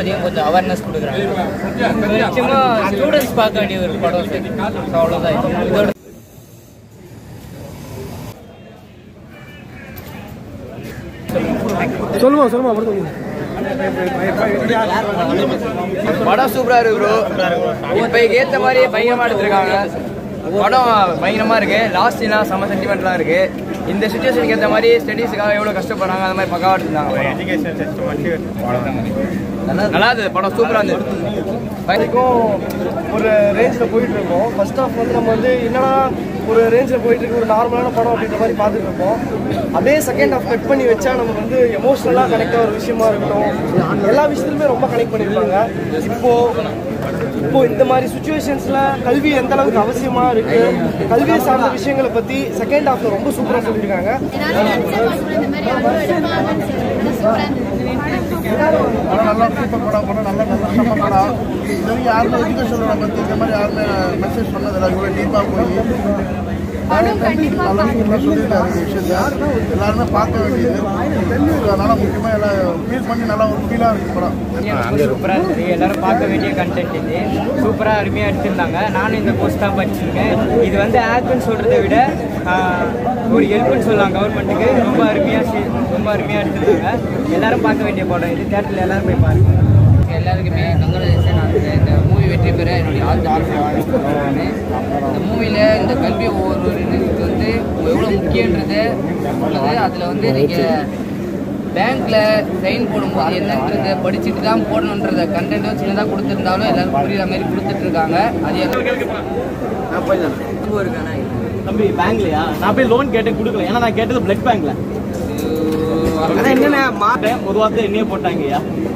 அதையும் கொஞ்சம் அவேர்னஸ் கொடுக்குறாங்க சும்மா ஸ்டூடெண்ட்ஸ் பார்க்க வேண்டிய ஒரு படம் சார் ஸோ அவ்வளோதான் இது. இதோட சொல்லுமா சொல்லுமா படம் சொல்லுங்க படம் சூப்பரா இருக்கு ப்ரோ இப்போக்கு ஏத்த மாதிரி பயங்கரமா எடுத்திருக்காங்க படம் பயங்கரமா இருக்கு லாஸ்ட் எல்லாம் செம சென்டிமெண்ட்லாம் இருக்கு இந்த சுச்சுவேஷனுக்கு ஏத்த மாதிரி ஸ்டடீஸுக்காக எவ்வளவு கஷ்டப்படுறாங்க அந்த மாதிரி பக்காவா எடுத்திருந்தாங்க நல்லா இருந்தது படம் சூப்பரா இருந்தது வரைக்கும் ஒரு ரேஞ்சில் போயிட்டு இருக்கோம் ஃபர்ஸ்ட் ஆஃப் வந்து நம்ம வந்து என்னடா ஒரு ரேஞ்சில் போயிட்டு இருக்கு ஒரு நார்மலான படம் அப்படின்ற மாதிரி பார்த்துட்டு இருக்கோம் அப்படியே செகண்ட் ஆஃப் கட் பண்ணி வச்சா நமக்கு வந்து எமோஷ்னலாக கனெக்ட் ஆகிற விஷயமா இருக்கட்டும் எல்லா விஷயத்துலையுமே ரொம்ப கனெக்ட் பண்ணியிருப்பாங்க இப்போ இப்போ இந்த மாதிரி சுச்சுவேஷன்ஸ்ல கல்வி எந்த அளவுக்கு அவசியமா இருக்கு கல்வியை சார்ந்த விஷயங்களை பத்தி செகண்ட் ஹாஃப்ல ரொம்ப சூப்பரா சொல்லியிருக்காங்க படம் நல்லா சூப்பர் படம் படம் நல்லா நல்ல செம்ம படம் இது வரைக்கும் யாருமே எஜுகேஷனோட பற்றி இந்த மாதிரி யாருமே மெசேஜ் பண்ணதில்லை இவ்வளோ டீப்பாக போய் நல்லா சூப்பராக சொல்லியிருக்காரு இந்த விஷயத்த எல்லாருமே பார்க்க வேண்டியது அதனால முக்கியமாக எல்லாம் ஃபீல் பண்ணி நல்லா ஒரு ஃபீலாக இருக்கு படம் ரொம்ப சூப்பராக இருந்தது எல்லாரும் பார்க்க வேண்டிய கண்டென்ட் இது சூப்பராக அருமையாக எடுத்திருந்தாங்க நானும் இந்த கோர்ஸ் தான் படிச்சிருக்கேன் இது வந்து ஆக்ட்னு சொல்கிறத விட ஆஹ், ஒரு ஹெல்ப்னு சொல்லலாம் கவர்மெண்ட்டுக்கு ரொம்ப அருமையாக ரொம்ப அருமையாக எடுத்திருந்தாங்க எல்லாரும் பார்க்க வேண்டிய படம் இது தேட்டரில் எல்லாரும் போய் பாருங்க எல்லாருக்குமே கங்க்ராச்சுலேஷன் அந்த இந்த மூவி வெற்றி பெற என்னுடைய ஆழ்ந்த ஆசை இந்த மூவியில் இந்த கல்வி ஒவ்வொருவருக்கு வந்து எவ்வளோ முக்கியன்றது உள்ளது அதில் வந்து நீங்கள் பேங்க்ல சைன் போடும்போது என்னன்றது படிச்சுட்டு தான் போடணுன்றத கண்டென்ட்டும் சின்னதாக கொடுத்துருந்தாலும் எல்லாருக்கும் புரியுற மாதிரி கொடுத்துட்டு இருக்காங்க அது தம்பி பேங்க்லயா நான் போய் லோன் கேட்டேன் கொடுக்கல ஏன்னா நான் கேட்டது பிளட் பேங்க்ல ஆனா என்னண்ணே மாட்டேன் ஒரு வாரத்தை என்னையே போட்டாங்கய்யா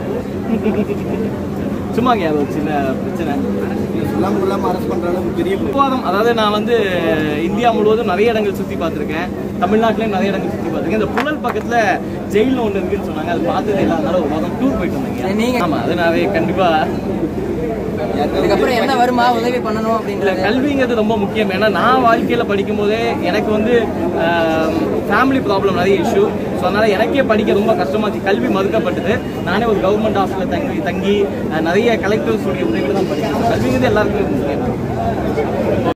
சும்மாங்க அது ஒரு சின்ன பிரச்சனை எல்லாம் இல்லாமல் அரெஸ்ட் பண்ணுற அளவுக்கு பெரிய விவாதம் அதாவது நான் வந்து இந்தியா முழுவதும் நிறைய இடங்கள் சுற்றி பார்த்துருக்கேன் தமிழ்நாட்டிலையும் நிறைய இடங்கள் சுற்றி பார்த்துருக்கேன் இந்த புழல் பக்கத்தில் ஜெயில்னு ஒன்று இருக்குன்னு சொன்னாங்க அது பார்த்தது இல்லை அதனால ஒரு வாரம் டூர் போயிட்டு வந்தீங்க நீங்க- ஆமாம் அது நான் கண்டிப்பாக இதுக்கப்புறம் என்ன வருமா உதவி பண்ணணும் இல்ல அப்படின்றது கல்விங்கிறது ரொம்ப முக்கியம் ஏன்னா நான் வாழ்க்கையில படிக்கும் போதே எனக்கு வந்து ஃபேமிலி ப்ராப்ளம் நிறைய இஷ்யூ ஸோ அதனால எனக்கே படிக்க ரொம்ப கஷ்டமாச்சு கல்வி மறுக்கப்பட்டது நானே ஒரு கவர்மெண்ட் ஹாஸ்டலில் தங்கி தங்கி அஹ், நிறைய கலெக்டர்ஸ் உடைய உதவிகள் தான் படிக்கிறேன் கல்விங்கிறது எல்லாருக்குமே முக்கியம்